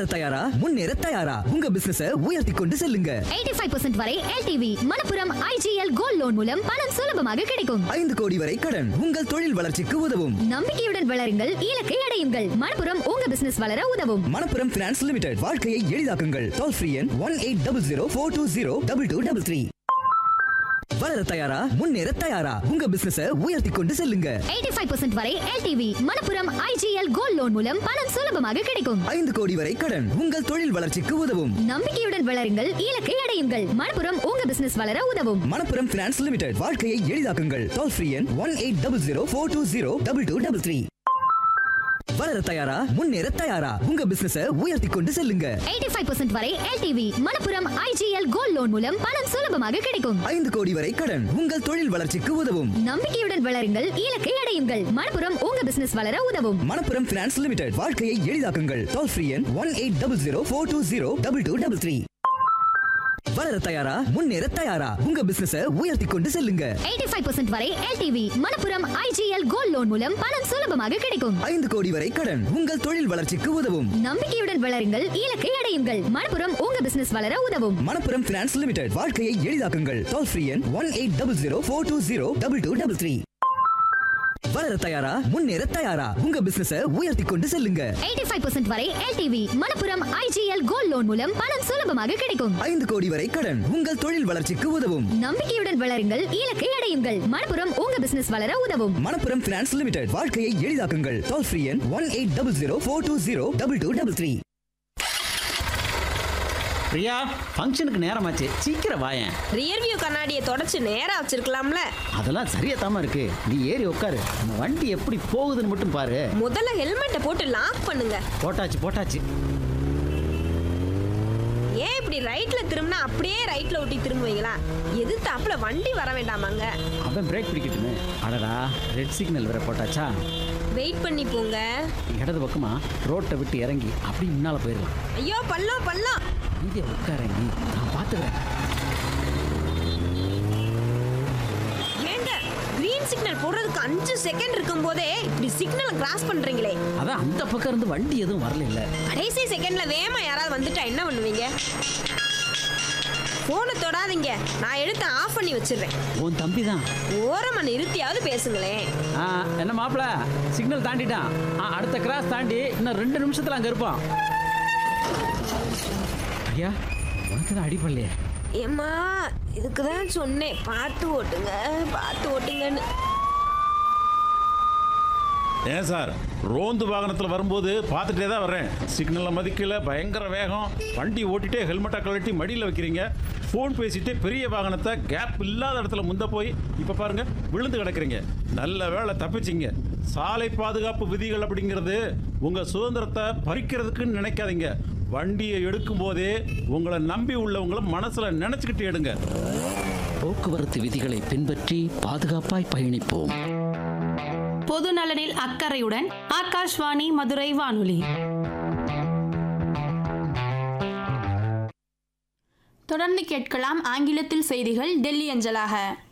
தயாரா முன்னேற தயாரா உங்க பிசினஸ உயர்த்தி கொண்டு செல்லுங்க 85% வரை LTV Manappuram IGL gold loan மூலம் பணம் சுலபமாக கிடைக்கும் ஐந்து கோடி வரை கடன் உங்கள் தொழில் வளர்ச்சிக்கு உதவும் நம்பிக்கையுடன் வளருங்கள் இலக்கை அடையுங்கள் மணப்புரம் உங்க பிசினஸ் வளர உதவும் மணப்புரம் பினான்ஸ் லிமிடெட் வாழ்க்கையை எளிதாக்குங்கள் டோல் ஃப்ரீ எண் one eight double zero four two zero double two double three வளர தயாரா முன்னேற தயாரா உங்க பிசினஸ உயர்த்தி கொண்டு செல்லுங்க 85% வரை LTV Manappuram IGL gold loan மூலம் பணம் சுலபமாக கிடைக்கும் ஐந்து கோடி வரை கடன் உங்கள் தொழில் வளர்ச்சிக்கு உதவும் நம்பிக்கையுடன் வளருங்கள் இலக்கை அடையுங்கள் மணப்புரம் உங்க பிசினஸ் வளர உதவும் மணப்புரம் பினான்ஸ் லிமிடெட் வாழ்க்கையை எளிதாக்குங்கள் டோல் ஃப்ரீ எண் one eight double zero four two zero double two double three வளர தயாரா முன்னேற தயாரா உங்க பிசினஸ உயர்த்தி கொண்டு செல்லுங்க 85% வரை LTV Manappuram IGL gold loan மூலம் பணம் சுலபமாக கிடைக்கும் ஐந்து கோடி வரை கடன் உங்கள் தொழில் வளர்ச்சிக்கு உதவும் நம்பிக்கையுடன் வளருங்கள் இலக்கை அடையுங்கள் மணப்புரம் உங்க பிசினஸ் வளர உதவும் மணப்புரம் பினான்ஸ் லிமிடெட் வாழ்க்கையை எளிதாக்குங்கள் டோல் ஃப்ரீ எண் one eight double zero four two zero double two double three வளர தயாரா முன்னேற தயாரா உங்க பிசினஸ உயர்த்தி கொண்டு செல்லுங்க 85% வரை LTV Manappuram IGL gold loan மூலம் பணம் சுலபமாக கிடைக்கும் ஐந்து கோடி வரை கடன் உங்கள் தொழில் வளர்ச்சிக்கு உதவும் நம்பிக்கையுடன் வளருங்கள் இலக்கை அடையுங்கள் மணப்புரம் உங்க பிசினஸ் வளர உதவும் மணப்புரம் பினான்ஸ் லிமிடெட் வாழ்க்கையை எளிதாக்குங்கள் டோல் ஃப்ரீ எண் one eight double zero four two zero double two double three வளர தயாரா முன்னேற தயாரா உங்க பிசினஸ உயர்த்தி கொண்டு செல்லுங்க 85% வரை LTV Manappuram IGL gold loan மூலம் பணம் சுலபமாக கிடைக்கும் ஐந்து கோடி வரை கடன் உங்கள் தொழில் வளர்ச்சிக்கு உதவும் நம்பிக்கையுடன் வளருங்கள் இலக்கை அடையுங்கள் மணப்புரம் உங்க பிசினஸ் வளர உதவும் மணப்புரம் பினான்ஸ் லிமிடெட் வாழ்க்கையை எளிதாக்குங்கள் டோல் ஃப்ரீ எண் one eight double zero four two zero double two double three Priya ஃபங்க்ஷனுக்கு நேரமாச்சு சீக்கிரம் வாயேன் ரியர்வியூ கண்ணாடியை தொடச்சு நேரா வச்சிருக்கலாம்ல அதெல்லாம் சரியா தாமா இருக்கு நீ ஏறி உட்காரு நம்ம வண்டி எப்படி போகுதுன்னு மட்டும் பாரு முதல்ல ஹெல்மெட்டை போட்டு லாக் பண்ணுங்க போட்டாச்சு போட்டாச்சு ஏன் இப்படி ரைட்ல திரும்பினா அப்படியே ரைட்ல ஒட்டி திரும்புவீங்களா எது தாப்புல வண்டி வர வேண்டாமாங்க அவன் பிரேக் பிடிக்கட்டுமே அடடா ரெட் சிக்னல் வேற போட்டாச்சா வெயிட் பண்ணி போங்க இடது பக்கமா ரோட்டை விட்டு இறங்கி அப்படி முன்னால போயிடலாம் ஐயோ பள்ளம் பள்ளம் இங்கே உட்காரங்கி நான் பார்த்துக்கிறேன் ஏங்க கிரீன் சிக்னல் போடுறதுக்கு அஞ்சு செகண்ட் இருக்கும் போதே இப்படி சிக்னல் கிராஸ் பண்றீங்களே அதான் அந்த பக்கம் இருந்து வண்டி எதுவும் வரல இல்ல கடைசி செகண்ட்ல வேகமா யாராவது வந்துட்டா என்ன பண்ணுவீங்க போனை தொடாதீங்க நான் எடுத்து ஆஃப் பண்ணி வச்சிடுறேன் உன் தம்பி தான் ஓரமா நிறுத்தியாவது பேசுங்களேன் ஆ, என்ன மாப்பிள சிக்னல் தாண்டிட்டான் ஆ, அடுத்த கிராஸ் தாண்டி இன்னும் ரெண்டு நிமிஷத்துல அங்க இருப்பான் ஐயா உனக்கு தான் அடிப்படலையே ஏம்மா இதுக்கு தான் சொன்னேன் பார்த்து ஓட்டுங்க பார்த்து ஓட்டுங்கன்னு ஏன் சார் ரோந்து வாகனத்தில் வரும்போது பார்த்துட்டே தான் வர்றேன் சிக்னலை மதிக்கல பயங்கர வேகம் வண்டி ஓட்டிட்டே ஹெல்மெட்டை கழட்டி மடியில் வைக்கிறீங்க ஃபோன் பேசிட்டு பெரிய வாகனத்தை கேப் இல்லாத இடத்துல முந்த போய் இப்போ பாருங்க விழுந்து கிடக்குறீங்க நல்ல வேளை தப்பிச்சிங்க சாலை பாதுகாப்பு விதிகள் அப்படிங்கிறது உங்கள் சுதந்திரத்தை பறிக்கிறதுக்குன்னு நினைக்காதீங்க வண்டியை எடுக்கும் போதே உங்களை நம்பி உள்ளவங்களை மனசில் நினச்சிக்கிட்டு எடுங்க போக்குவரத்து விதிகளை பின்பற்றி பாதுகாப்பாய் பயணிப்போம் பொது நலனில் அக்கறையுடன் ஆகாஷ்வாணி மதுரை வானொலி தொடர்ந்து கேட்கலாம் ஆங்கிலத்தில் செய்திகள் டெல்லி அஞ்சலாக